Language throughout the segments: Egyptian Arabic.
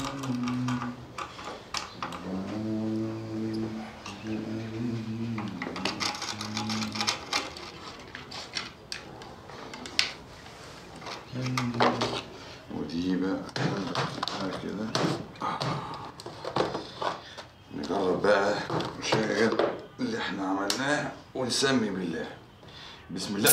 ودي بقى تعالى كده نجرب بقى نشغل اللي احنا عملناه ونسمي بالله بسم الله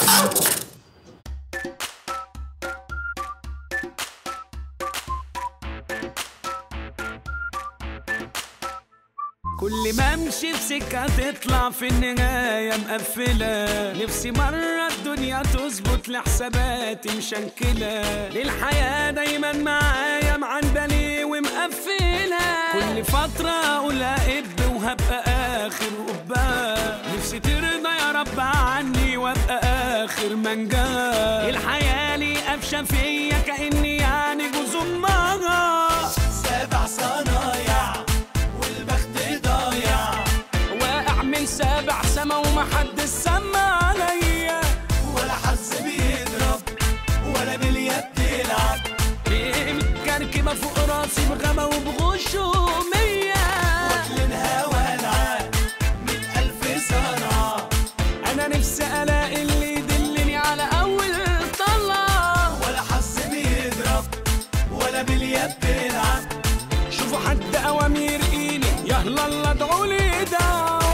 كل ما امشي في سكه تطلع في النهايه مقفله نفسي مره الدنيا تظبط لحساباتي مشنكله للحياه دايما معايا معندلي ومقفله كل فتره اقول اب وهبقى اخر قبه نفسي ترضى يا رب عني وابقى اخر منجاه الحياه لي قفشه فيا كاني يعني جوز امها سبع صنايع والبخت ضايع واعمل سبع سما ومحد سما عليا ولا حظ بيضرب ولا باليد تلعب متكركبه فوق راسي بغما وبغشومية واكلينها والعاب مئة ألف صنعة أنا نفسي ألاقي اللي يدلني على أول طلعة ولا حظ بيضرب ولا باليد تلعب شوفوا حد أوامير إيدي يا الله ادعوا لي دعوة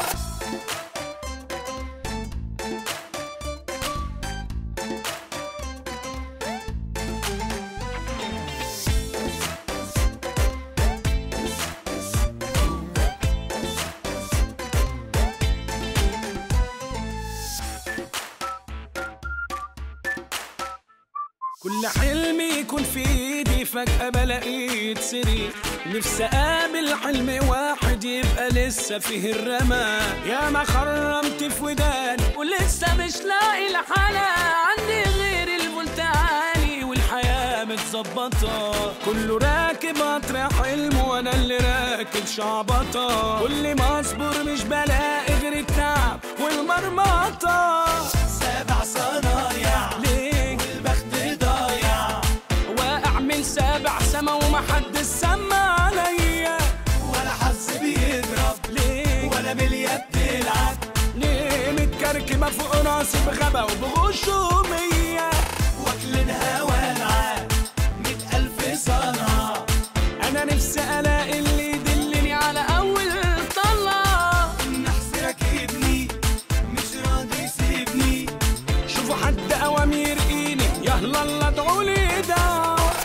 كل حلمي يكون في ايدي فجأة بلاقيه سري نفسي اقابل حلم واحد يبقى لسه فيه الرمى يا ما خرمت في وداني ولسه مش لاقي الحلا عندي غير الملت عالي والحياة متظبطة كله راكب قطر حلم وانا اللي راكب شعبطة كل ما اصبر مش بلاقي غير التعب والمرمطة سبع صنايع ليه والبخت ضايع واعمل سبع سما ومحد سما عليا ولا حظ بيضرب ليه ولا باليد تلعب ليه متكركبه فوق راسي بغبا وبغشومية واكلينها والعاب مئة ألف صنعة أنا نفسي ألاقي اللي يدلني على أول طلعة النحس راكبني مش راضي يسيبني شوفوا حد أوامير إيدي يا الله ادعوا لي دعوة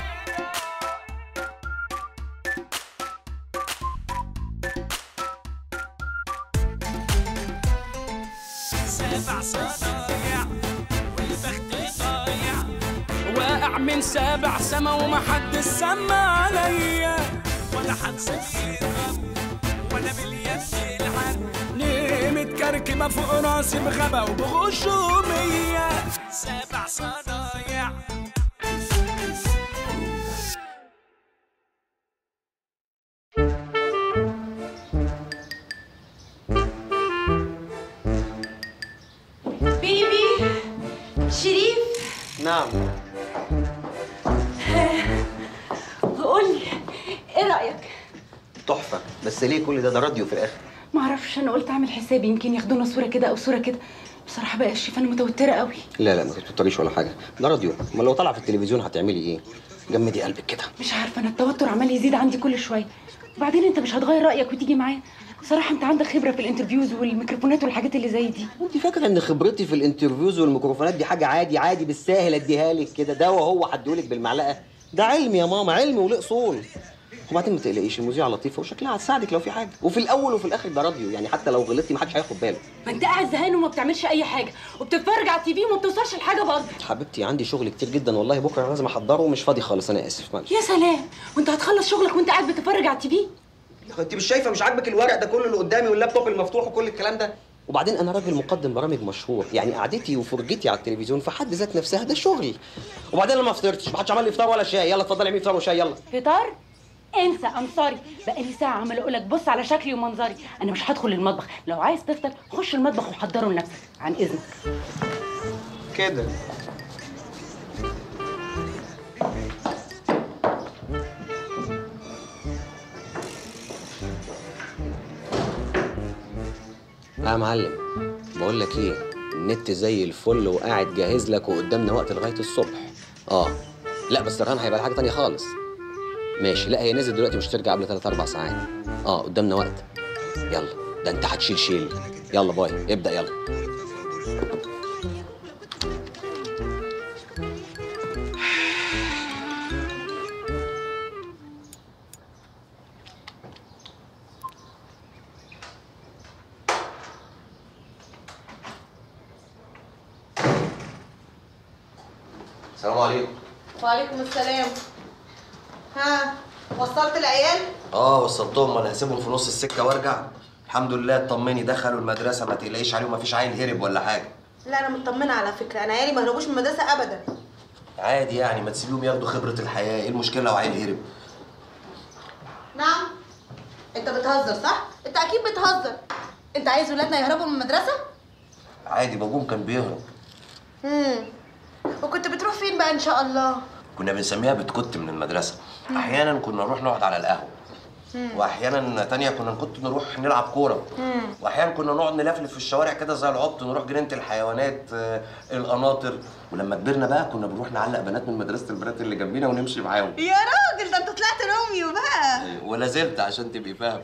سبع صنايع والبخت ضايع واعمل سبع سما ومحد سما عليا ولا حد يضرب ولا باليد يلعب ليه متكركبه فوق راسي بغبا وبغشومية سبع صنايع بيبي شريف نعم قولي ايه رايك تحفه بس ليه كل ده ده راديو في الاخر ما اعرفش انا قلت اعمل حسابي يمكن ياخدونا صوره كده او صوره كده بصراحه بقى الشيف انا متوتره قوي لا لا ما تتوتريش ولا حاجه ده راديو امال لو طلع في التلفزيون هتعملي ايه جمدي قلبك كده مش عارفه انا التوتر عمال يزيد عندي كل شويه وبعدين انت مش هتغير رايك وتيجي معايا بصراحه انت عندك خبره في الانترفيوز والميكروفونات والحاجات اللي زي دي انت فاكره ان خبرتي في الانترفيوز والميكروفونات دي حاجه عادي عادي بالساهل اديها لك كده ده وهو هديهولك بالمعلقه ده علم يا ماما علم وله اصول وبعدين ما تقلقيش المذيعه لطيفه وشكلها هتساعدك لو في حاجه وفي الاول وفي الاخر ده راديو يعني حتى لو غلطتي محدش هياخد باله ما انت قاعد زهقان وما بتعملش اي حاجه وبتتفرج على التي في وما بتوصلش لحاجه برضه حبيبتي عندي شغل كتير جدا والله بكره لازم احضره ومش فاضي خالص انا اسف معلش يا سلام وانت هتخلص شغلك وانت قاعد بتتفرج على التي في انت مش شايفه مش عاجبك الورق ده كله اللي قدامي واللابتوب المفتوح وكل الكلام ده وبعدين انا راجل مقدم برامج مشهور يعني قعدتي وفرجتي على التلفزيون في حد ذات نفسها ده شغل وبعدين انا ما فطرتش ما حدش عمل لي فطار ولا شاي يلا اتفضلي اعملي فطار وشاي يلا فطار انسى ام سوري بقالي ساعه عمال اقول لك بص على شكلي ومنظري انا مش هدخل المطبخ لو عايز تفطر خش المطبخ وحضره لنفسك عن اذنك كده يا معلم بقول لك ايه النت زي الفل وقاعد جاهز لك وقدامنا وقت لغايه الصبح اه لا بس الرهان هيبقى حاجه تانية خالص ماشي لا هي نزل دلوقتي مش ترجع قبل 3 4 ساعات اه قدامنا وقت يلا ده انت هتشيل شيل يلا باي ابدا يلا السلام عليكم وعليكم السلام ها وصلت العيال اه وصلتهم وانا هسيبهم في نص السكه وارجع الحمد لله اطمني دخلوا المدرسه ما تقلقيش عليهم مفيش عيل هرب ولا حاجه لا انا مطمنه على فكره انا عيالي ما هربوش من المدرسه ابدا عادي يعني ما تسيبيهم ياخدوا خبره الحياه ايه المشكله لو عيل هرب نعم انت بتهزر صح انت اكيد بتهزر انت عايز ولادنا يهربوا من المدرسه عادي بابوهم كان بيهرب امم وكنت بتروح فين بقى ان شاء الله كنا بنسميها بتكت من المدرسه احيانا كنا نروح نقعد على القهوه واحيانا تانية كنا كنت نروح نلعب كوره واحيانا كنا نقعد نلفلف في الشوارع كده زي العبط نروح جنينه الحيوانات آه، القناطر ولما كبرنا بقى كنا بنروح نعلق بنات من مدرسه البنات اللي جنبينا ونمشي معاهم يا راجل ده انت طلعت روميو بقى ولا زلت عشان تبقي فاهم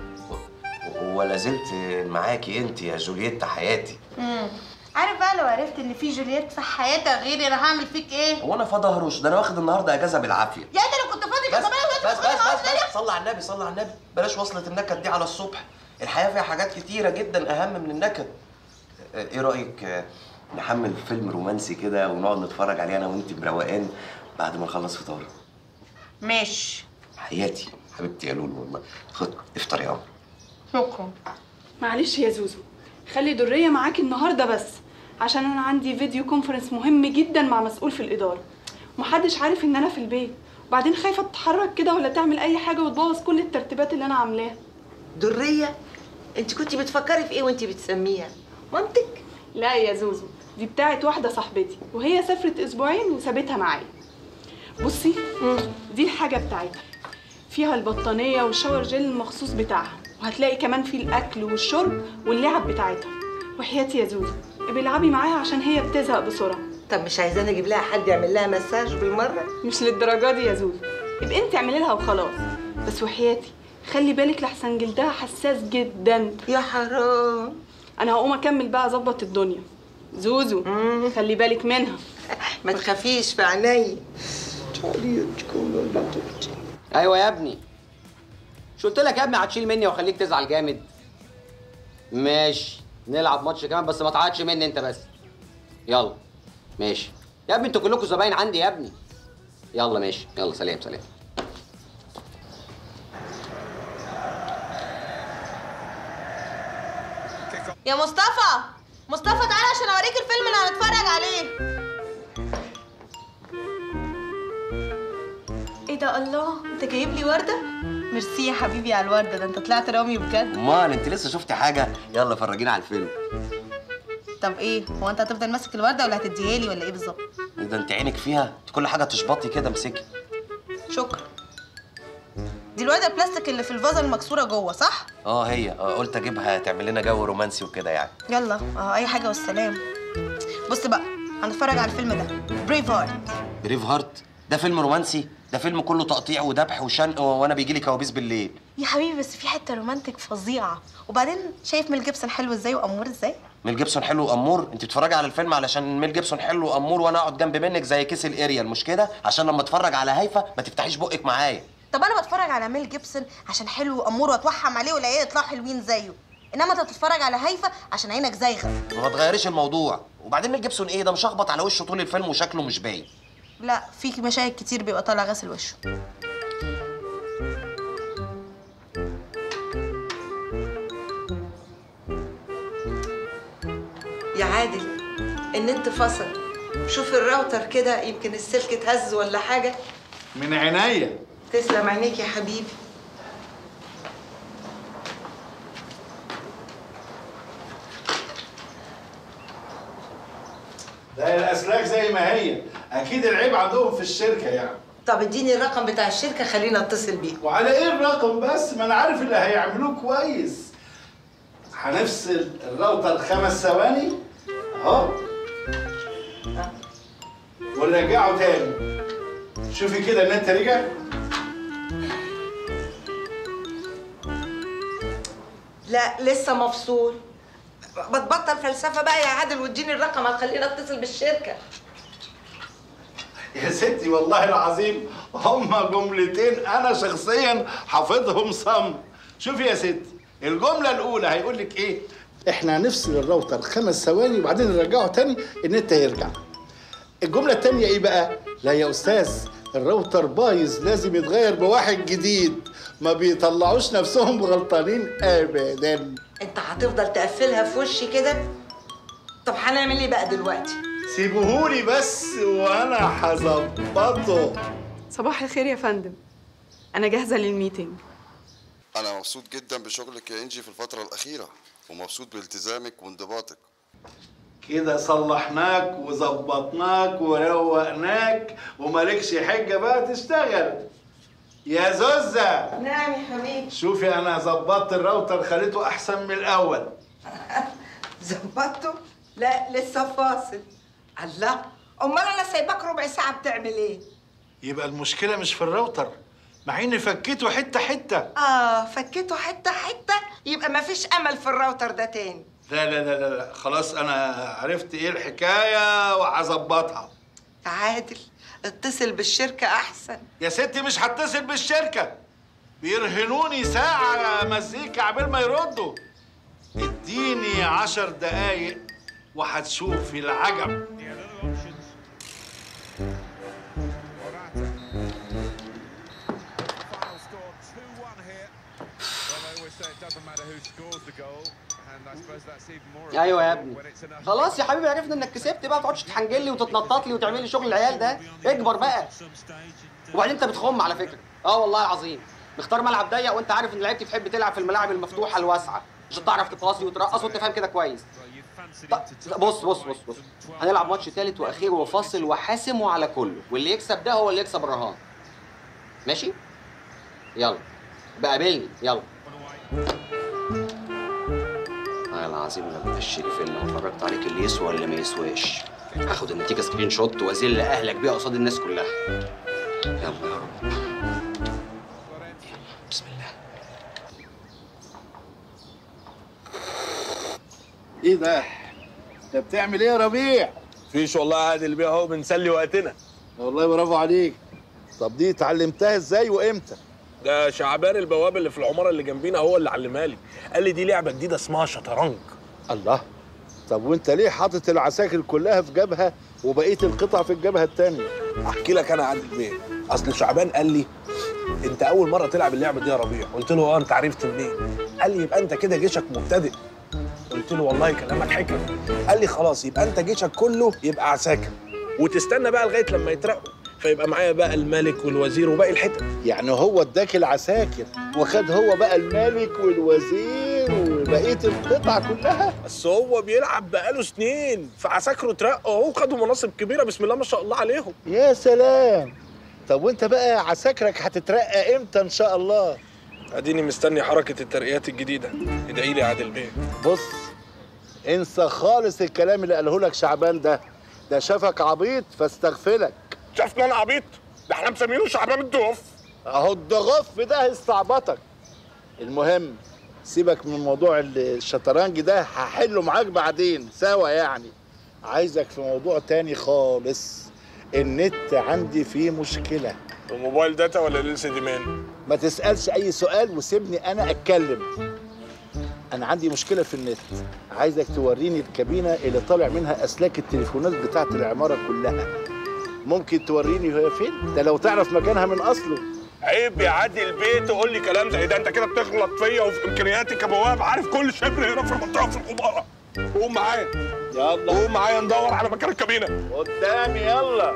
ولا زلت معاكي انت يا جولييتا حياتي امم عارف بقى لو عرفت ان في جولييت في حياتك غيري انا هعمل فيك ايه هو انا فاضي اهرش ده انا واخد النهارده اجازه بالعافيه يا انت لو كنت فاضي بس كنت بس بس بس, بس صلي على النبي صلي على النبي بلاش وصلة النكد دي على الصبح الحياه فيها حاجات كتيره جدا اهم من النكد اه، ايه رايك اه، نحمل فيلم رومانسي كده ونقعد نتفرج عليه انا وانت بروقان بعد ما نخلص فطار ماشي حياتي حبيبتي يا لولو والله خد افطر يا عمر شكرا معلش يا زوزو خلي درية معاكي النهارده بس عشان انا عندي فيديو كونفرنس مهم جدا مع مسؤول في الاداره ومحدش عارف ان انا في البيت وبعدين خايفه تتحرك كده ولا تعمل اي حاجه وتبوظ كل الترتيبات اللي انا عاملاها درية انت كنت بتفكري في ايه وانت بتسميها مامتك لا يا زوزو دي بتاعت واحده صاحبتي وهي سافرت اسبوعين وسابتها معايا بصي دي الحاجه بتاعتها فيها البطانيه والشاور جيل المخصوص بتاعها وهتلاقي كمان في الاكل والشرب واللعب بتاعتها وحياتي يا زوزو ابقي العبي معاها عشان هي بتزهق بسرعه طب مش عايزاني اجيب لها حد يعمل لها مساج بالمره مش للدرجه دي يا زوزو يبقى انت اعملي لها وخلاص بس وحياتي خلي بالك لحسن جلدها حساس جدا يا حرام انا هقوم اكمل بقى اظبط الدنيا زوزو خلي بالك منها ما تخافيش في عيني ايوه يا ابني مش قلت لك يا ابني هتشيل مني واخليك تزعل جامد ماشي نلعب ماتش كمان بس ما تعيطش مني انت بس يلا ماشي يا ابني انتوا كلكم زباين عندي يا ابني يلا ماشي يلا سلام سلام يا مصطفى مصطفى تعالى عشان اوريك الفيلم اللي هنتفرج عليه ايه ده الله انت جايب لي ورده ميرسي يا حبيبي على الورده ده انت طلعت رامي بجد امال انت لسه شفتي حاجه يلا فرجينا على الفيلم طب ايه هو انت هتفضل ماسك الورده ولا هتديها لي ولا ايه بالظبط ده انت عينك فيها انت كل حاجه تشبطي كده امسكي شكرا دي الورده البلاستيك اللي في الفازه المكسوره جوه صح اه هي آه، قلت اجيبها تعمل لنا جو رومانسي وكده يعني يلا اه اي حاجه والسلام بص بقى هنتفرج على الفيلم ده بريف هارت بريف هارت ده فيلم رومانسي ده فيلم كله تقطيع وذبح وشنق وانا بيجي لي كوابيس بالليل يا حبيبي بس في حته رومانتك فظيعه وبعدين شايف ميل جيبسون حلو ازاي وامور ازاي ميل جيبسون حلو وامور انت بتتفرجي على الفيلم علشان ميل جيبسون حلو وامور وانا اقعد جنب منك زي كيس الاريال مش كده عشان لما اتفرج على هيفا ما تفتحيش بقك معايا طب انا بتفرج على ميل جيبسون عشان حلو وامور واتوحم عليه والعيال يطلعوا حلوين زيه انما انت بتتفرج على هيفا عشان عينك زايغه ما تغيريش الموضوع وبعدين ميل جيبسون ايه ده مشخبط على وشه طول الفيلم وشكله مش باين لا في مشاهد كتير بيبقى طالع غاسل وشه يا عادل ان انت فصل شوف الراوتر كده يمكن السلك اتهز ولا حاجه من عينيا تسلم عينيك يا حبيبي ده الاسلاك زي ما هي اكيد العيب عندهم في الشركه يعني طب اديني الرقم بتاع الشركه خلينا اتصل بيه وعلى ايه الرقم بس ما انا عارف اللي هيعملوه كويس هنفصل الراوتر خمس ثواني اهو ونرجعه تاني شوفي كده النت رجع لا لسه مفصول بتبطل فلسفه بقى يا عادل واديني الرقم هخليني اتصل بالشركه يا ستي والله العظيم هما جملتين انا شخصيا حافظهم صم شوفي يا ستي الجمله الاولى هيقول لك ايه احنا هنفصل الراوتر خمس ثواني وبعدين نرجعه تاني النت هيرجع الجمله التانيه ايه بقى لا يا استاذ الراوتر بايظ لازم يتغير بواحد جديد ما بيطلعوش نفسهم غلطانين ابدا انت هتفضل تقفلها في وشي كده طب هنعمل ايه بقى دلوقتي سيبوهولي بس وانا هظبطه صباح الخير يا فندم انا جاهزه للميتنج أنا مبسوط جدا بشغلك يا إنجي في الفترة الأخيرة ومبسوط بالتزامك وانضباطك كده صلحناك وظبطناك وروقناك ومالكش حجه بقى تشتغل يا زوزة نعم يا حبيبي شوفي انا ظبطت الراوتر خليته احسن من الاول ظبطته لا لسه فاصل الله امال انا سايباك ربع ساعه بتعمل ايه يبقى المشكله مش في الراوتر مع اني فكيته حته حته اه فكيته حته حته يبقى مفيش امل في الراوتر ده تاني لا لا لا لا, لا. خلاص انا عرفت ايه الحكايه وهظبطها عادل اتصل بالشركه احسن يا ستي مش هتصل بالشركه بيرهنوني ساعه مزيكا عبال ما يردوا اديني عشر دقايق وهتشوفي العجب ايوه يا ابني خلاص يا حبيبي عرفنا انك كسبت بقى ما تقعدش تحنجل لي وتتنطط لي وتعمل لي شغل العيال ده اكبر بقى وبعدين انت بتخم على فكره اه والله العظيم مختار ملعب ضيق وانت عارف ان لعيبتي تحب تلعب في الملاعب المفتوحه الواسعه عشان تعرف تقاصي وترقص وانت فاهم كده كويس طب بص بص بص بص هنلعب ماتش تالت واخير وفاصل وحاسم وعلى كله واللي يكسب ده هو اللي يكسب الرهان ماشي يلا بقابلني يلا والله العظيم لما الشريف اللي اتفرجت عليك اللي يسوى اللي ما يسواش هاخد النتيجه سكرين شوت واذل اهلك بيها قصاد الناس كلها يلا يا رب بسم الله ايه ده انت بتعمل ايه يا ربيع فيش والله عادل بيه اهو بنسلي وقتنا والله برافو عليك طب دي اتعلمتها ازاي وامتى ده شعبان البواب اللي في العماره اللي جنبينا هو اللي علمها لي قال لي دي لعبه جديده اسمها شطرنج الله طب وانت ليه حاطط العساكر كلها في جبهه وبقيه القطع في الجبهه التانيه احكي لك انا عادل بيه اصل شعبان قال لي انت اول مره تلعب اللعبه دي يا ربيع قلت له اه انت عرفت منين قال لي يبقى انت كده جيشك مبتدئ قلت له والله كلامك حكم قال لي خلاص يبقى انت جيشك كله يبقى عساكر وتستنى بقى لغايه لما يترقوا فيبقى معايا بقى الملك والوزير وباقي الحتت يعني هو اداك العساكر وخد هو بقى الملك والوزير وبقيه القطع كلها بس هو بيلعب بقاله سنين فعساكره اترقوا اهو خدوا مناصب كبيره بسم الله ما شاء الله عليهم يا سلام طب وانت بقى عساكرك هتترقى امتى ان شاء الله اديني مستني حركه الترقيات الجديده ادعي لي يا عادل بيه بص انسى خالص الكلام اللي قاله لك شعبان ده ده شافك عبيط فاستغفلك شافني انا عبيط ده احنا مسمينه شعبان الضعف اهو الضغف ده هيستعبطك المهم سيبك من موضوع الشطرنج ده هحله معاك بعدين سوا يعني عايزك في موضوع تاني خالص النت عندي فيه مشكلة الموبايل داتا ولا ال سي دي مان ما تسألش أي سؤال وسيبني أنا أتكلم أنا عندي مشكلة في النت عايزك توريني الكابينة اللي طالع منها أسلاك التليفونات بتاعت العمارة كلها ممكن توريني هي فين؟ ده لو تعرف مكانها من أصله عيب يا عادل بيه تقول لي كلام زي ده انت كده بتغلط فيا وفي امكانياتي كبواب عارف كل شبر هنا في المنطقه في القباره قوم معايا يلا قوم معايا ندور على مكان الكابينه قدامي يلا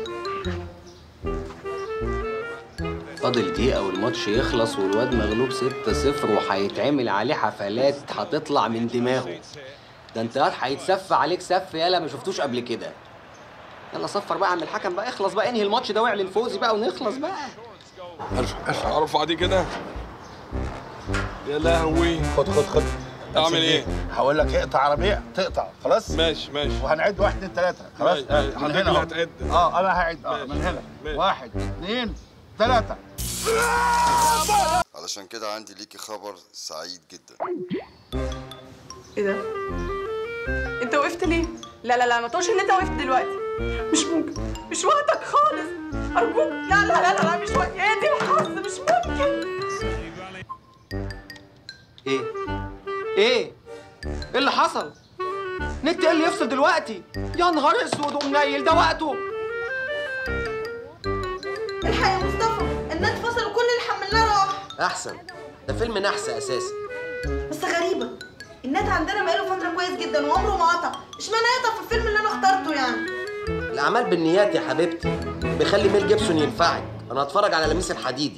فاضل دقيقة والماتش يخلص والواد مغلوب 6-0 وهيتعمل عليه حفلات هتطلع من دماغه ده انت ياض هيتسف عليك سف يالا ما شفتوش قبل كده يلا صفر بقى عم الحكم بقى اخلص بقى انهي الماتش ده واعلن فوزي بقى ونخلص بقى ارفع ارفع دي كده يا لهوي خد خد خد اعمل ايه؟ هقول لك اقطع ربيع تقطع خلاص ماشي ماشي وهنعد واحد اتنين تلاته خلاص ماشي، آه، ماشي. من حضرتك هنا اللي أهو. هتعد. اه انا هعد اه من هنا ماشي. واحد اتنين تلاته علشان كده عندي ليكي خبر سعيد جدا ايه ده؟ انت وقفت ليه؟ لا لا لا ما تقولش ان انت وقفت دلوقتي مش ممكن مش وقتك خالص ارجوك لا لا لا لا, لا مش وقت ايه دي الحظ مش ممكن ايه ايه ايه اللي حصل نت ايه اللي يفصل دلوقتي يا نهار اسود ومنيل ده وقته الحق يا مصطفى النت فصل وكل اللي حملناه راح احسن ده فيلم نحس اساسا بس غريبه النت عندنا بقاله فتره كويس جدا وعمره ما قطع اشمعنى يقطع في الفيلم اللي انا اخترته يعني الاعمال بالنيات يا حبيبتي بيخلي ميل جيبسون ينفعك انا هتفرج على لميس الحديدي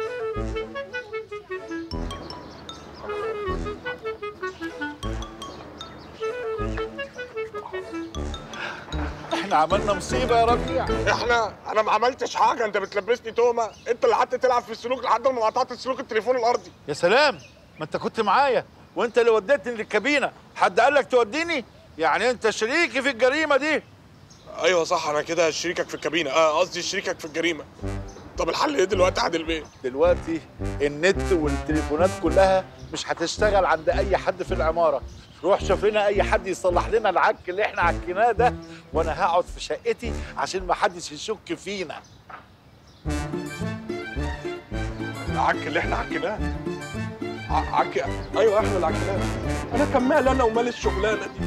احنا عملنا مصيبه يا ربيع احنا انا ما عملتش حاجه انت بتلبسني تهمه انت اللي قعدت تلعب في السلوك لحد ما قطعت السلوك التليفون الارضي يا سلام ما انت كنت معايا وانت اللي وديتني للكابينه حد قال لك توديني يعني انت شريكي في الجريمه دي ايوه صح انا كده شريكك في الكابينه اه قصدي شريكك في الجريمه طب الحل ايه دلوقتي يا عادل بيه دلوقتي النت والتليفونات كلها مش هتشتغل عند اي حد في العماره روح شوف لنا اي حد يصلح لنا العك اللي احنا عكيناه ده وانا هقعد في شقتي عشان ما حدش يشك فينا العك اللي احنا عكناه ع- عك ايوه احنا اللي عكناه انا كمال انا ومال الشغلانه دي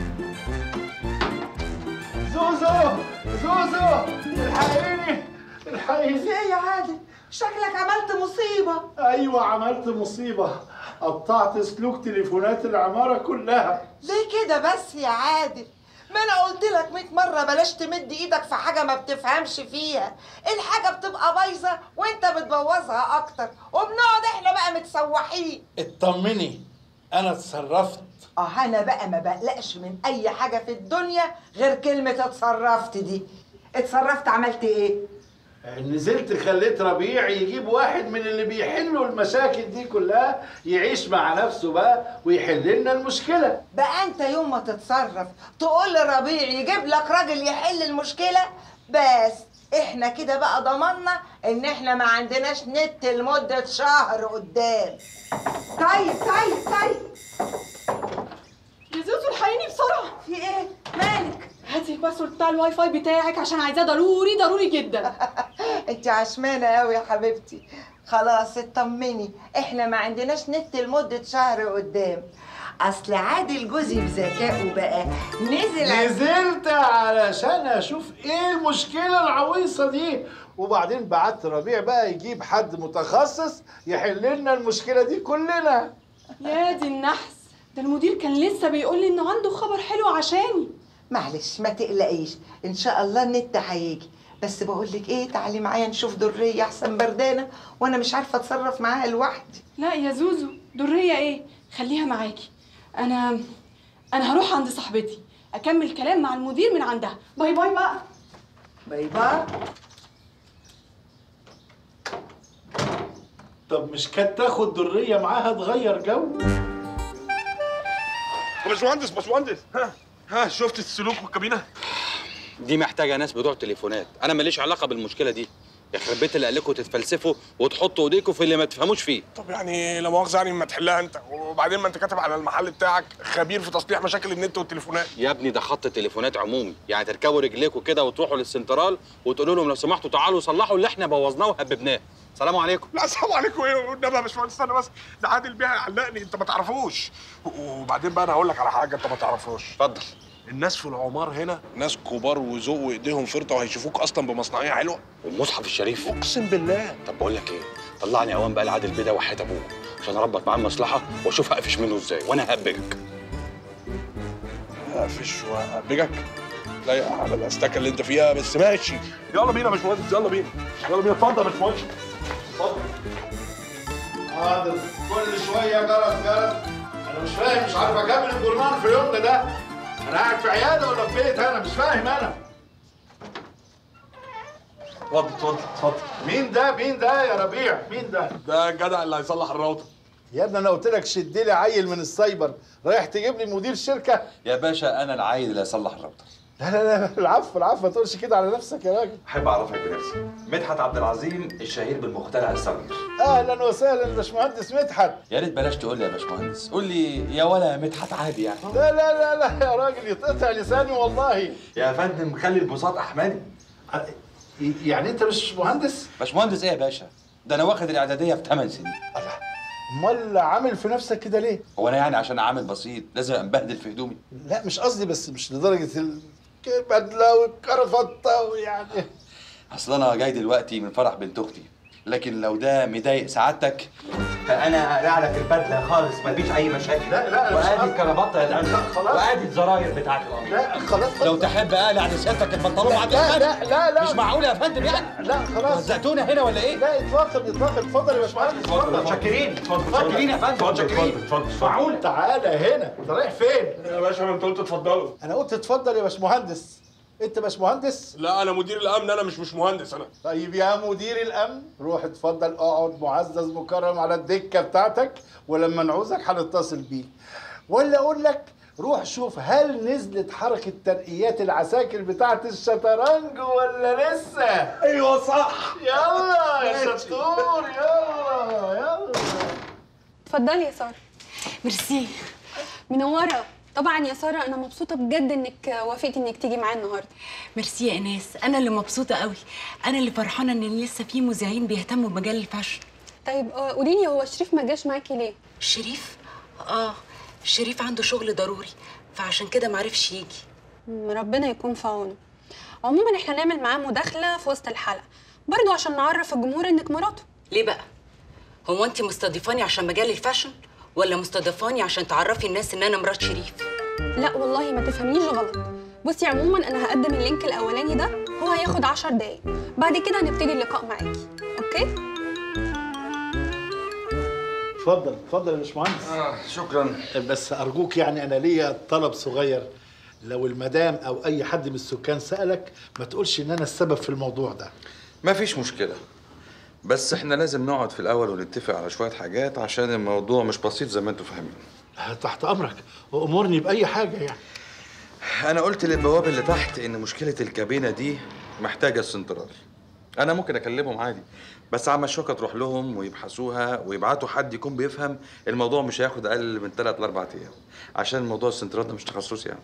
زوزو زوزو الحقيني الحقيني في ايه يا عادل شكلك عملت مصيبه ايوه عملت مصيبه قطعت سلوك تليفونات العماره كلها ليه كده بس يا عادل ما انا قلت لك 100 مره بلاش تمد ايدك في حاجه ما بتفهمش فيها الحاجه بتبقى بايظه وانت بتبوظها اكتر وبنقعد احنا بقى متسوحين اطمني انا اتصرفت اه انا بقى ما بقلقش من اي حاجه في الدنيا غير كلمه اتصرفت دي اتصرفت عملت ايه نزلت خليت ربيع يجيب واحد من اللي بيحلوا المشاكل دي كلها يعيش مع نفسه بقى ويحل لنا المشكله بقى انت يوم ما تتصرف تقول لربيع يجيب لك راجل يحل المشكله بس احنا كده بقى ضمنا ان احنا ما عندناش نت لمده شهر قدام طيب طيب طيب يا زوزو الحقيني بسرعه في ايه مالك هاتي الباسورد بتاع الواي فاي بتاعك عشان عايزاه ضروري ضروري جدا انت عشمانه قوي يا حبيبتي خلاص اطمني احنا ما عندناش نت لمده شهر قدام اصل عادل جوزي بذكائه بقى نزل على- نزلت علشان اشوف ايه المشكله العويصه دي وبعدين بعت ربيع بقى يجيب حد متخصص يحل لنا المشكله دي كلنا يا دي النحس ده المدير كان لسه بيقول لي انه عنده خبر حلو عشاني معلش ما تقلقيش ان شاء الله النت هيجي بس بقول لك ايه تعالي معايا نشوف دريه احسن بردانه وانا مش عارفه اتصرف معاها لوحدي لا يا زوزو درية ايه خليها معاكي انا انا هروح عند صاحبتي اكمل كلام مع المدير من عندها باي باي بقى باي باي طب مش كانت تاخد دريه معاها تغير جو باشمهندس باشمهندس ها ها شفت السلوك والكابينه دي محتاجه ناس بتوع تليفونات انا ماليش علاقه بالمشكله دي يخرب بيت اللي قالكوا تتفلسفوا وتحطوا ايديكم في اللي ما تفهموش فيه طب يعني لا مؤاخذه يعني ما تحلها انت وبعدين ما انت كاتب على المحل بتاعك خبير في تصليح مشاكل النت والتليفونات يا ابني ده خط تليفونات عمومي يعني تركبوا رجليكوا كده وتروحوا للسنترال وتقولوا لهم لو سمحتوا تعالوا صلحوا اللي احنا بوظناه وهببناه سلام عليكم لا السلام عليكم ايه والنبي يا باشمهندس استنى بس ده عادل بيه علقني انت ما تعرفوش وبعدين بقى انا هقول لك على حاجه انت ما تعرفهاش اتفضل الناس في العمار هنا ناس كبار وذوق وايديهم فرطه وهيشوفوك اصلا بمصنعيه حلوه والمصحف الشريف اقسم بالله طب بقول لك ايه طلعني اوان بقى لعادل بيه ده وحياه ابوه عشان اربط معاه المصلحه واشوف هقفش منه ازاي وانا هبجك اقفش وابجك لايق على الاستاكه اللي انت فيها بس ماشي يلا بينا يا باشمهندس يلا بينا يلا بينا اتفضل يا باشمهندس اتفضل حاضر كل شويه جرس جرس انا مش فاهم مش عارف اكمل الجرنان في يومنا ده انا قاعد في عياده ولا في بيت انا مش فاهم انا اتفضل اتفضل اتفضل مين ده مين ده يا ربيع مين ده ده الجدع اللي هيصلح الراوتر يا ابني انا قلت لك شد لي عيل من السايبر رايح تجيب لي مدير شركه يا باشا انا العيل اللي هيصلح الراوتر لا لا لا العفو العفو ما تقولش كده على نفسك يا راجل احب اعرفك بنفسي مدحت عبد العظيم الشهير بالمخترع الصغير اهلا وسهلا باشمهندس مدحت يا ريت بلاش تقول لي يا باشمهندس قول لي يا ولا يا مدحت عادي يعني لا لا لا لا يا راجل يتقطع لساني والله يا فندم خلي البساط احمدي يعني انت مش مهندس باشمهندس ايه يا باشا ده انا واخد الاعداديه في 8 سنين امال عامل في نفسك كده ليه هو انا يعني عشان عامل بسيط لازم انبهدل في هدومي لا مش قصدي بس مش لدرجه البدله والكرافته ويعني اصل انا جاي دلوقتي من فرح بنت اختي لكن لو ده مضايق سعادتك فانا هقلع لك البدله خالص مفيش اي مشاكل لا لا أنا مش وادي قصدي. الكرافته يا لا، خلاص. وادي الزراير بتاعت القميص لا خلاص لو تحب اقلع لسيادتك البنطلون بعد لا الفجر. لا لا لا مش معقول يا فندم يعني لا خلاص هزقتونا هنا ولا ايه؟ لا اطلاقا اطلاقا اتفضل يا باشمهندس اتفضل متشكرين متشكرين يا فندم متشكرين معقول تعالى هنا انت رايح فين يا باشا ما انت قلت اتفضلوا انا قلت اتفضل يا باشمهندس انت باشمهندس لا انا مدير الامن انا مش مش مهندس انا طيب يا مدير الامن روح اتفضل اقعد معزز مكرم على الدكه بتاعتك ولما نعوزك هنتصل بيك ولا اقول لك روح شوف هل نزلت حركه ترقيات العساكر بتاعت الشطرنج ولا لسه ايوه صح يلا يا شطور يلا يلا اتفضلي يا ساره ميرسي منوره طبعا يا ساره انا مبسوطه بجد انك وافقتي انك تيجي معايا النهارده ميرسي يا ايناس انا اللي مبسوطه قوي انا اللي فرحانه ان لسه في مذيعين بيهتموا بمجال الفاشن طيب آه، قولي لي هو شريف ما جاش معاكي ليه شريف اه شريف عنده شغل ضروري فعشان كده معرفش يجي مم، ربنا يكون في عونه عموما احنا نعمل معاه مداخله في وسط الحلقه برضو عشان نعرف الجمهور انك مراته ليه بقى هو انت مستضيفاني عشان مجال الفاشن ولا مستضيفاني عشان تعرفي الناس ان انا مرات شريف لا والله ما تفهمنيش غلط بصي عموما انا هقدم اللينك الاولاني ده هو هياخد 10 دقايق بعد كده هنبتدي اللقاء معاكي اوكي اتفضل اتفضل يا باشمهندس آه شكرا بس ارجوك يعني انا ليا طلب صغير لو المدام او اي حد من السكان سالك ما تقولش ان انا السبب في الموضوع ده ما فيش مشكلة بس احنا لازم نقعد في الأول ونتفق على شوية حاجات عشان الموضوع مش بسيط زي ما انتوا فاهمين تحت امرك وامرني باي حاجه يعني أنا قلت للبواب اللي تحت إن مشكلة الكابينة دي محتاجة السنترال أنا ممكن أكلمهم عادي بس عم الشوكة تروح لهم ويبحثوها ويبعتوا حد يكون بيفهم الموضوع مش هياخد أقل من ثلاث لأربع أيام عشان موضوع السنترال ده مش تخصصي يعني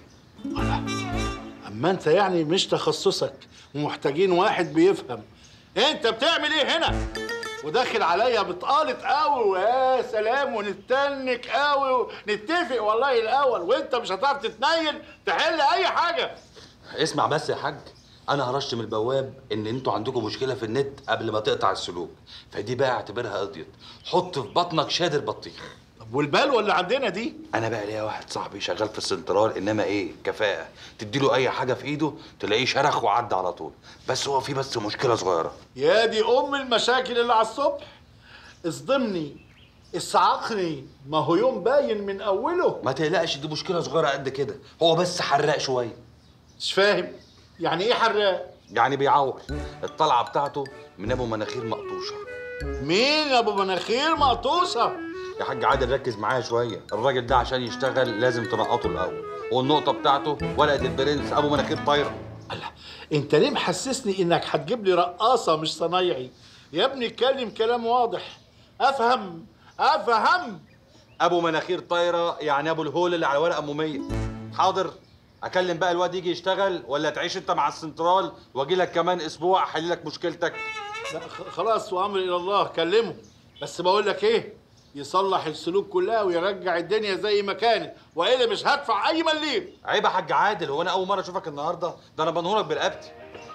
اما انت يعني مش تخصصك ومحتاجين واحد بيفهم انت بتعمل ايه هنا وداخل عليا بتقالط قوي ويا سلام ونتنك قوي ونتفق والله الاول وانت مش هتعرف تتنيل تحل اي حاجه اسمع بس يا حاج انا هرشت من البواب ان انتوا عندكم مشكله في النت قبل ما تقطع السلوك فدي بقى اعتبرها قضيت حط في بطنك شادر بطيخ طب والبلوه اللي عندنا دي انا بقى ليا واحد صاحبي شغال في السنترال انما ايه كفاءه تديله اي حاجه في ايده تلاقيه شرخ وعدى على طول بس هو في بس مشكله صغيره يا دي ام المشاكل اللي على الصبح اصدمني اسعقني ما هو يوم باين من اوله ما تقلقش دي مشكله صغيره قد كده هو بس حراق شويه مش فاهم يعني ايه حراق يعني بيعور الطلعه بتاعته من ابو مناخير مقطوشه مين ابو مناخير مقطوشه يا حاج عادل ركز معايا شويه الراجل ده عشان يشتغل لازم تنقطه الاول والنقطه بتاعته ورقه البرنس ابو مناخير طايره انت ليه محسسني انك هتجيب لي رقاصه مش صنايعي يا ابني اتكلم كلام واضح افهم افهم ابو مناخير طايره يعني ابو الهول اللي على ورقه اموميه حاضر اكلم بقى الواد يجي يشتغل ولا تعيش انت مع السنترال واجي لك كمان اسبوع احل لك مشكلتك لا خ- خلاص وامر الى الله كلمه بس بقول لك ايه يصلح السلوك كلها ويرجع الدنيا زي ما كانت والا مش هدفع اي مليم عيب يا حاج عادل هو انا اول مره اشوفك النهارده ده انا بنهرك برقبتي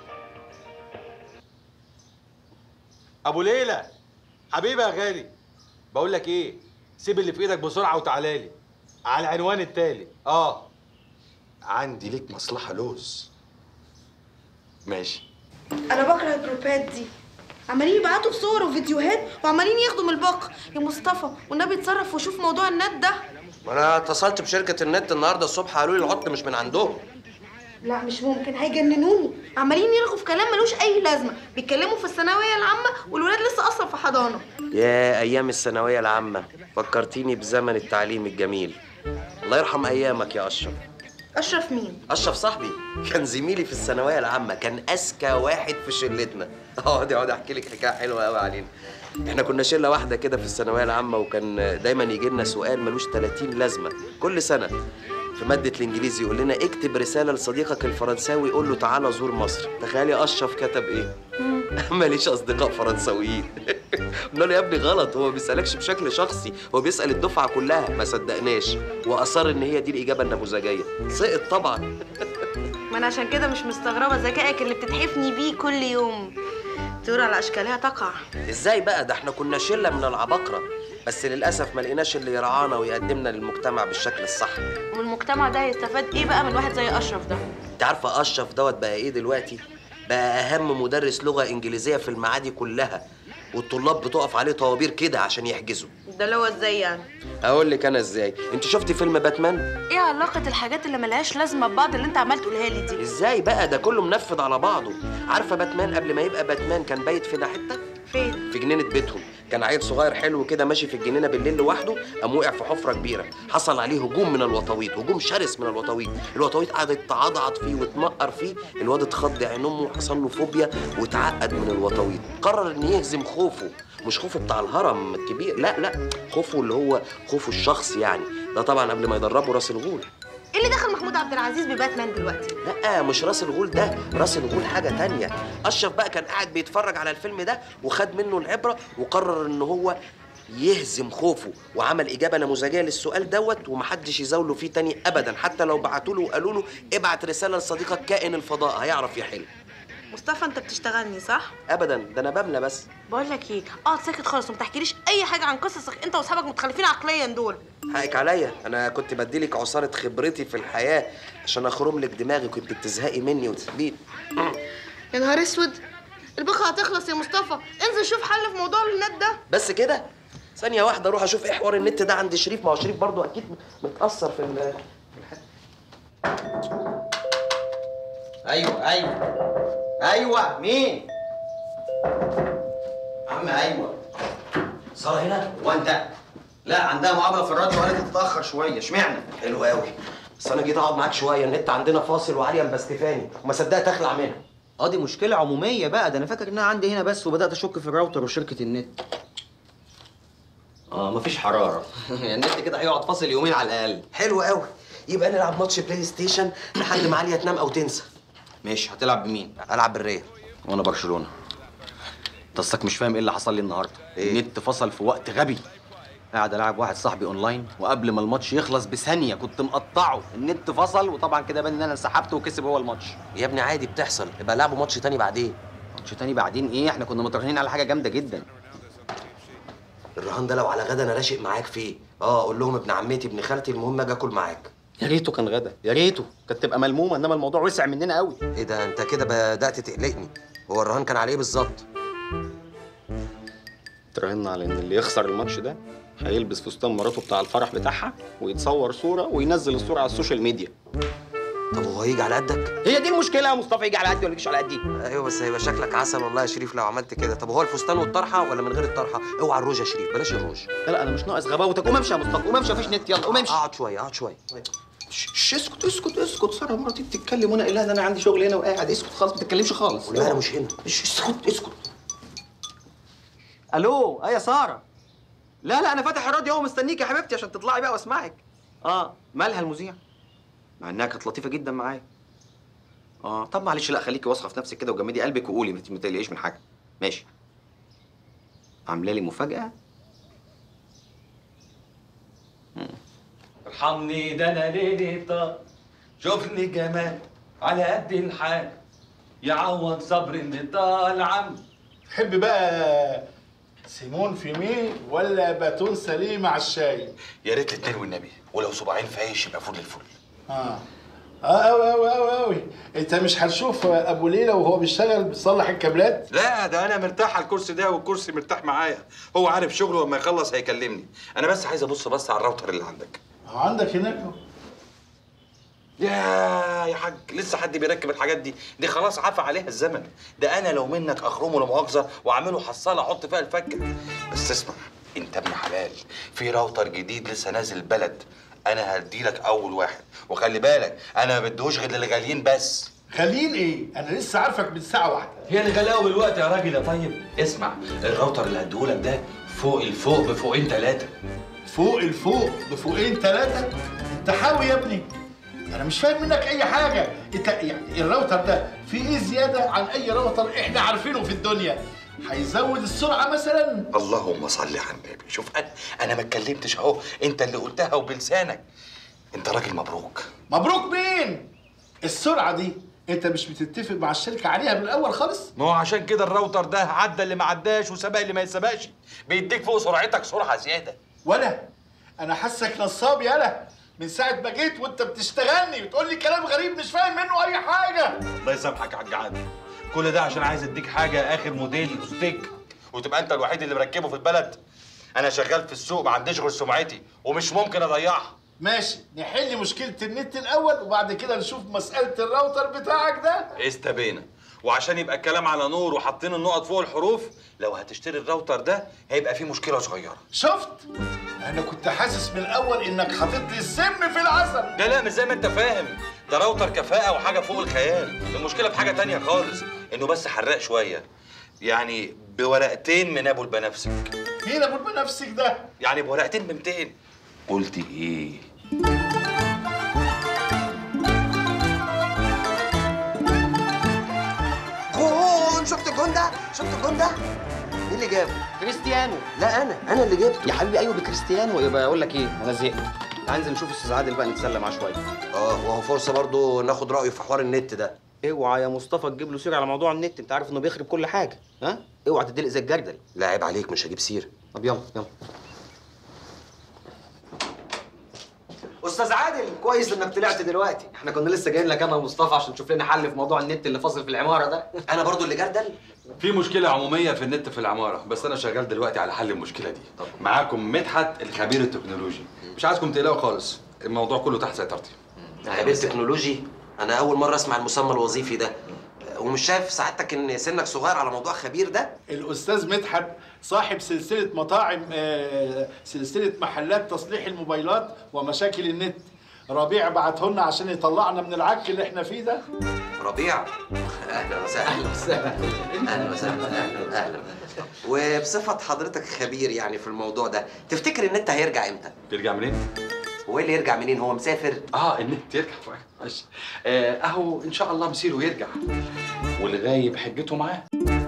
ابو ليلى حبيبي يا غالي بقول لك ايه سيب اللي في ايدك بسرعه وتعالى لي على العنوان التالي اه عندي ليك مصلحه لوز ماشي انا بكره الجروبات دي عمالين يبعتوا بصور وفيديوهات وعمالين ياخدوا من الباقه يا مصطفى والنبي اتصرف وشوف موضوع النت ده وانا اتصلت بشركه النت النهارده الصبح قالوا لي العطل مش من عندهم لا مش ممكن هيجننوني عمالين يرغوا في كلام ملوش اي لازمه بيتكلموا في الثانويه العامه والولاد لسه اصلا في حضانه يا ايام الثانويه العامه فكرتيني بزمن التعليم الجميل الله يرحم ايامك يا اشرف اشرف مين اشرف صاحبي كان زميلي في الثانويه العامه كان اذكى واحد في شلتنا اقعد اقعد احكي لك حكايه حلوه قوي علينا احنا كنا شله واحده كده في الثانويه العامه وكان دايما يجي لنا سؤال ملوش 30 لازمه كل سنه في مادة الإنجليزي يقول لنا اكتب رسالة لصديقك الفرنساوي قول له تعالى زور مصر تخيلي أشرف كتب إيه؟ ماليش أصدقاء فرنساويين قلنا له يا ابني غلط هو ما بيسألكش بشكل شخصي هو بيسأل الدفعة كلها ما صدقناش وأصر إن هي دي الإجابة النموذجية سقط طبعا ما انا عشان كده مش مستغربه ذكائك اللي بتتحفني بيه كل يوم طيور على اشكالها تقع ازاي بقى ده احنا كنا شله من العباقره بس للاسف ما لقيناش اللي يرعانا ويقدمنا للمجتمع بالشكل الصح والمجتمع ده هيستفاد ايه بقى من واحد زي اشرف ده انت عارفه اشرف دوت بقى ايه دلوقتي بقى اهم مدرس لغه انجليزيه في المعادي كلها والطلاب بتقف عليه طوابير كده عشان يحجزوا ده اللي هو ازاي يعني اقول لك انا ازاي انت شفتي فيلم باتمان ايه علاقه الحاجات اللي ملهاش لازمه ببعض اللي انت عمال تقولها لي دي ازاي بقى ده كله منفذ على بعضه عارفه باتمان قبل ما يبقى باتمان كان بايت في حته فين في جنينه بيتهم كان عيل صغير حلو كده ماشي في الجنينه بالليل لوحده قام وقع في حفره كبيره حصل عليه هجوم من الوطاويط هجوم شرس من الوطاويط الوطاويط قعدت تعضعض فيه وتنقر فيه الواد اتخض عين امه وحصل له فوبيا واتعقد من الوطاويط قرر ان يهزم خوفه مش خوفه بتاع الهرم الكبير لا لا خوفه اللي هو خوفه الشخصي يعني ده طبعا قبل ما يدربه راس الغول ايه اللي دخل محمود عبد العزيز بباتمان دلوقتي لا مش راس الغول ده راس الغول حاجه تانية اشرف بقى كان قاعد بيتفرج على الفيلم ده وخد منه العبره وقرر ان هو يهزم خوفه وعمل اجابه نموذجيه للسؤال دوت ومحدش يزاوله فيه تاني ابدا حتى لو بعتوا له وقالوا له ابعت رساله لصديقك كائن الفضاء هيعرف يحل مصطفى انت بتشتغلني صح ابدا ده انا بملى بس بقول لك ايه اقعد ساكت خالص وما تحكيليش اي حاجه عن قصصك انت واصحابك متخلفين عقليا دول حقك عليا انا كنت بديلك عصاره خبرتي في الحياه عشان اخرم لك دماغي كنت بتزهقي مني وتسيبيني يا نهار اسود الباقه هتخلص يا مصطفى انزل شوف حل في موضوع النت ده بس كده ثانيه واحده اروح اشوف ايه حوار النت ده عند شريف ما هو شريف برضو اكيد متاثر في ال ايوه ايوه ايوه مين عم ايوه ساره هنا وانت لا عندها مقابله في الراديو وقالت تتاخر شويه اشمعنى حلو قوي بس انا جيت اقعد معاك شويه النت عندنا فاصل وعاليه مبستفاني وما صدقت اخلع منها اه دي مشكله عموميه بقى ده انا فاكر انها عندي هنا بس وبدات اشك في الراوتر وشركه النت اه مفيش حراره يعني النت كده هيقعد فاصل يومين على الاقل حلو قوي يبقى نلعب ماتش بلاي ستيشن لحد ما عليا تنام او تنسى ماشي هتلعب بمين العب بالريال وانا برشلونه انت اصلك مش فاهم ايه اللي حصل لي النهارده إيه؟ النت فصل في وقت غبي قاعد العب واحد صاحبي اونلاين وقبل ما الماتش يخلص بثانيه كنت مقطعه النت فصل وطبعا كده بان ان انا انسحبت وكسب هو الماتش يا ابني عادي بتحصل يبقى لعبوا ماتش تاني بعدين ماتش تاني بعدين ايه احنا كنا متراهنين على حاجه جامده جدا الرهان ده لو على غدا انا راشق معاك فيه اه اقول لهم ابن عمتي ابن خالتي المهم اجي اكل معاك يا ريته كان غدا يا ريته كانت تبقى ملمومه انما الموضوع وسع مننا قوي ايه ده انت كده بدات تقلقني هو الرهان كان عليه بالظبط تراهنا على ان اللي يخسر الماتش ده هيلبس فستان مراته بتاع الفرح بتاعها ويتصور صوره وينزل الصوره على السوشيال ميديا طب وهو هيجي على قدك هي دي المشكله يا مصطفى يجي على قدي ولا يجيش على قدي ايوه بس هيبقى شكلك عسل والله يا شريف لو عملت كده طب هو الفستان والطرحه ولا من غير الطرحه اوعى الروج يا شريف بلاش الروج لا لا انا مش ناقص غباوتك قوم امشي يا مصطفى قوم امشي مفيش نت يلا قوم امشي اقعد شويه اقعد شويه شش اسكت اسكت اسكت ساره مراتي بتتكلم وانا قايل لها ان انا عندي شغل هنا وقاعد اسكت خالص ما تتكلمش خالص لا انا مش هنا مش اسكت اسكت الو اه يا ساره لا لا انا فاتح الراديو اهو مستنيك يا حبيبتي عشان تطلعي بقى واسمعك اه مالها المذيع مع انها كانت لطيفه جدا معايا اه طب معلش لا خليكي واثقه في نفسك كده وجمدي قلبك وقولي ما تقلقيش من حاجه ماشي عامله لي مفاجاه ارحمني ده انا ليلي طار شوفني جمال على قد الحال يعوض صبر اللي طال عم تحب بقى سيمون في مي ولا باتون سليم على الشاي يا ريت الاتنين والنبي ولو صباعين فايش يبقى فل الفل اه اه اوي اوي اوي اوي انت مش هتشوف ابو ليلى وهو بيشتغل بيصلح الكابلات لا ده انا مرتاح على الكرسي ده والكرسي مرتاح معايا هو عارف شغله وما يخلص هيكلمني انا بس عايز ابص بس على الراوتر اللي عندك عندك هناك اهو يا يا حاج لسه حد بيركب الحاجات دي دي خلاص عفى عليها الزمن ده انا لو منك اخرمه لا مؤاخذه واعمله حصاله احط فيها الفكه بس اسمع انت ابن حلال في راوتر جديد لسه نازل البلد انا هديلك اول واحد وخلي بالك انا ما بديهوش غير للغاليين بس خليل ايه انا لسه عارفك من ساعه واحده هي الغلاوه بالوقت يا راجل يا طيب اسمع الراوتر اللي هديهولك ده فوق الفوق بفوقين ثلاثه فوق الفوق بفوقين ثلاثه انت حاوي يا ابني انا مش فاهم منك اي حاجه انت يعني الراوتر ده فيه ايه زياده عن اي راوتر احنا عارفينه في الدنيا هيزود السرعه مثلا اللهم صل على النبي شوف انا انا ما اتكلمتش اهو انت اللي قلتها وبلسانك انت راجل مبروك مبروك مين السرعه دي انت مش بتتفق مع الشركه عليها من الاول خالص ما هو عشان كده الراوتر ده عدى اللي ما عداش وسبق اللي ما يتسبقش بيديك فوق سرعتك سرعه زياده ولا انا حاسك نصاب يالا من ساعه ما جيت وانت بتشتغلني بتقول لي كلام غريب مش فاهم منه اي حاجه الله يسامحك يا حاج عادل كل ده عشان عايز اديك حاجه اخر موديل ستيك وتبقى انت الوحيد اللي مركبه في البلد انا شغال في السوق ما عنديش غير سمعتي ومش ممكن اضيعها ماشي نحل مشكله النت الاول وبعد كده نشوف مساله الراوتر بتاعك ده استبينا وعشان يبقى الكلام على نور وحاطين النقط فوق الحروف لو هتشتري الراوتر ده هيبقى فيه مشكله صغيره شفت انا كنت حاسس من الاول انك حاطط لي السم في العسل لا لا مش زي ما انت فاهم ده راوتر كفاءه وحاجه فوق الخيال المشكله في حاجه تانية خالص انه بس حراق شويه يعني بورقتين من ابو البنفسج مين ابو البنفسج ده يعني بورقتين ب 200 قلت ايه جون شفت الجون ده شفت الجون ده مين اللي جابه كريستيانو لا انا انا اللي جبته يا حبيبي ايوه بكريستيانو يبقى اقول لك ايه انا زهقت هنزل نشوف استاذ عادل بقى نتسلى معاه شويه اه وهو فرصه برضو ناخد رايه في حوار النت ده اوعى يا مصطفى تجيب له سيره على موضوع النت انت عارف انه بيخرب كل حاجه ها اوعى تدلق زي الجردل لا عيب عليك مش هجيب سيره طب يلا يلا استاذ عادل كويس انك طلعت دلوقتي احنا كنا لسه جايين لك انا ومصطفى عشان تشوف لنا حل في موضوع النت اللي فاصل في العماره ده انا برضو اللي جردل في مشكله عموميه في النت في العماره بس انا شغال دلوقتي على حل المشكله دي معاكم مدحت الخبير التكنولوجي مش عايزكم تقلقوا خالص الموضوع كله تحت سيطرتي خبير تكنولوجي انا اول مره اسمع المسمى الوظيفي ده ومش شايف سعادتك ان سنك صغير على موضوع خبير ده الاستاذ مدحت صاحب سلسله مطاعم آه، سلسله محلات تصليح الموبايلات ومشاكل النت ربيع بعتهولنا عشان يطلعنا من العك اللي احنا فيه ده ربيع اهلا وسهلا اهلا وسهلا اهلا وسهلا اهلا اهلا وبصفه حضرتك خبير يعني في الموضوع ده تفتكر النت هيرجع امتى ترجع منين هو ايه اللي يرجع منين هو مسافر اه النت يرجع ماشي آه اهو ان شاء الله مسيره يرجع والغايب حجته معاه